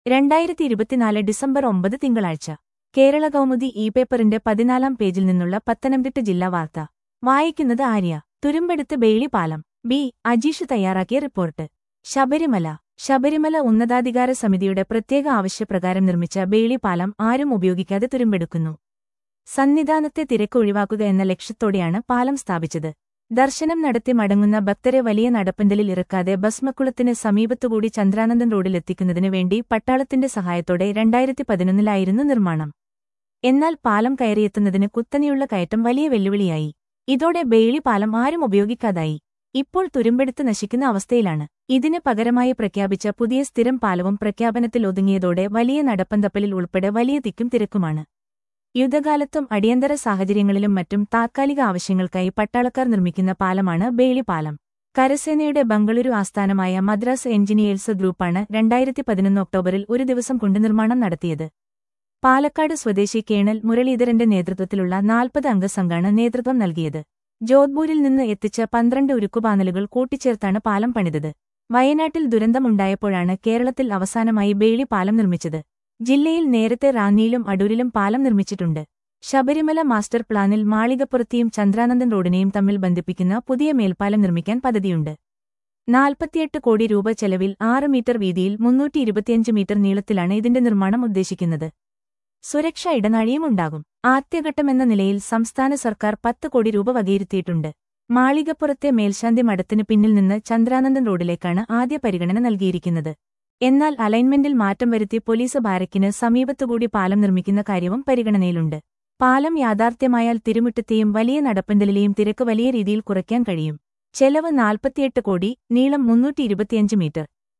രണ്ടായിരത്തി ഇരുപത്തിനാല് ഡിസംബർ ഒമ്പത് തിങ്കളാഴ്ച കേരള കൗമുദി ഇ പേപ്പറിന്റെ പതിനാലാം പേജിൽ നിന്നുള്ള പത്തനംതിട്ട ജില്ലാ വാർത്ത വായിക്കുന്നത് ആര്യ തുരുമ്പെടുത്ത് ബേളി പാലം ബി അജീഷ് തയ്യാറാക്കിയ റിപ്പോർട്ട് ശബരിമല ശബരിമല ഉന്നതാധികാര സമിതിയുടെ പ്രത്യേക ആവശ്യപ്രകാരം നിർമ്മിച്ച ബേളി പാലം ആരും ഉപയോഗിക്കാതെ തുരുമ്പെടുക്കുന്നു സന്നിധാനത്തെ തിരക്ക് ഒഴിവാക്കുക എന്ന ലക്ഷ്യത്തോടെയാണ് പാലം സ്ഥാപിച്ചത് ദർശനം നടത്തി മടങ്ങുന്ന ഭക്തരെ വലിയ നടപ്പന്തലിൽ ഇറക്കാതെ ഭസ്മക്കുളത്തിന് സമീപത്തുകൂടി ചന്ദ്രാനന്ദൻ റോഡിലെത്തിക്കുന്നതിനു വേണ്ടി പട്ടാളത്തിന്റെ സഹായത്തോടെ രണ്ടായിരത്തി പതിനൊന്നിലായിരുന്നു നിർമ്മാണം എന്നാൽ പാലം കയറിയെത്തുന്നതിന് കുത്തനെയുള്ള കയറ്റം വലിയ വെല്ലുവിളിയായി ഇതോടെ ബെയിലി പാലം ആരും ഉപയോഗിക്കാതായി ഇപ്പോൾ തുരുമ്പെടുത്ത് നശിക്കുന്ന അവസ്ഥയിലാണ് ഇതിന് പകരമായി പ്രഖ്യാപിച്ച പുതിയ സ്ഥിരം പാലവും പ്രഖ്യാപനത്തിൽ ഒതുങ്ങിയതോടെ വലിയ നടപ്പന്തപ്പലിൽ ഉൾപ്പെടെ വലിയ തിക്കും തിരക്കുമാണ് യുദ്ധകാലത്തും അടിയന്തര സാഹചര്യങ്ങളിലും മറ്റും താത്കാലിക ആവശ്യങ്ങൾക്കായി പട്ടാളക്കാർ നിർമ്മിക്കുന്ന പാലമാണ് ബേളി പാലം കരസേനയുടെ ബംഗളൂരു ആസ്ഥാനമായ മദ്രാസ് എഞ്ചിനീയേഴ്സ് ഗ്രൂപ്പാണ് രണ്ടായിരത്തി പതിനൊന്ന് ഒക്ടോബറിൽ ഒരു ദിവസം കൊണ്ട് നിർമ്മാണം നടത്തിയത് പാലക്കാട് സ്വദേശി കേണൽ മുരളീധരന്റെ നേതൃത്വത്തിലുള്ള നാൽപ്പത് അംഗ സംഘാണ് നേതൃത്വം നൽകിയത് ജോധ്പൂരിൽ നിന്ന് എത്തിച്ച പന്ത്രണ്ട് ഉരുക്കുപാനലുകൾ കൂട്ടിച്ചേർത്താണ് പാലം പണിതത് വയനാട്ടിൽ ദുരന്തമുണ്ടായപ്പോഴാണ് കേരളത്തിൽ അവസാനമായി ബേളി പാലം നിർമ്മിച്ചത് ജില്ലയിൽ നേരത്തെ റാന്നിയിലും അടൂരിലും പാലം നിർമ്മിച്ചിട്ടുണ്ട് ശബരിമല മാസ്റ്റർ പ്ലാനിൽ മാളികപ്പുറത്തെയും ചന്ദ്രാനന്ദൻ റോഡിനെയും തമ്മിൽ ബന്ധിപ്പിക്കുന്ന പുതിയ മേൽപ്പാലം നിർമ്മിക്കാൻ പദ്ധതിയുണ്ട് നാൽപ്പത്തിയെട്ട് കോടി രൂപ ചെലവിൽ ആറ് മീറ്റർ വീതിയിൽ മുന്നൂറ്റി ഇരുപത്തിയഞ്ച് മീറ്റർ നീളത്തിലാണ് ഇതിന്റെ നിർമ്മാണം ഉദ്ദേശിക്കുന്നത് സുരക്ഷാ ഇടനാഴിയും ഉണ്ടാകും ആദ്യഘട്ടമെന്ന നിലയിൽ സംസ്ഥാന സർക്കാർ പത്ത് കോടി രൂപ വകയിരുത്തിയിട്ടുണ്ട് മാളികപ്പുറത്തെ മേൽശാന്തി മഠത്തിന് പിന്നിൽ നിന്ന് ചന്ദ്രാനന്ദൻ റോഡിലേക്കാണ് ആദ്യ പരിഗണന നൽകിയിരിക്കുന്നത് എന്നാൽ അലൈൻമെന്റിൽ മാറ്റം വരുത്തി പോലീസ് ബാരക്കിന് സമീപത്തുകൂടി പാലം നിർമ്മിക്കുന്ന കാര്യവും പരിഗണനയിലുണ്ട് പാലം യാഥാർത്ഥ്യമായാൽ തിരുമുറ്റത്തെയും വലിയ നടപ്പന്തലിലെയും തിരക്ക് വലിയ രീതിയിൽ കുറയ്ക്കാൻ കഴിയും ചെലവ് നാൽപ്പത്തിയെട്ട് കോടി നീളം മുന്നൂറ്റി ഇരുപത്തിയഞ്ച് മീറ്റർ